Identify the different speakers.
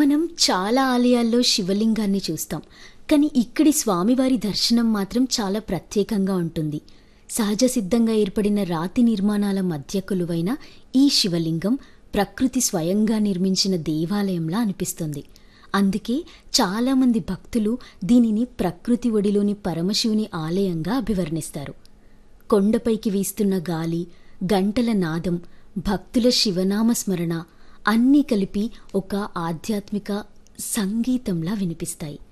Speaker 1: మనం చాలా ఆలయాల్లో శివలింగాన్ని చూస్తాం కానీ ఇక్కడి స్వామివారి దర్శనం మాత్రం చాలా ప్రత్యేకంగా ఉంటుంది సహజ సిద్ధంగా ఏర్పడిన రాతి నిర్మాణాల మధ్య కొలువైన ఈ శివలింగం ప్రకృతి స్వయంగా నిర్మించిన దేవాలయంలా అనిపిస్తుంది అందుకే చాలామంది భక్తులు దీనిని ప్రకృతి ఒడిలోని పరమశివుని ఆలయంగా అభివర్ణిస్తారు కొండపైకి వీస్తున్న గాలి గంటల నాదం భక్తుల శివనామ స్మరణ అన్నీ కలిపి ఒక ఆధ్యాత్మిక సంగీతంలా వినిపిస్తాయి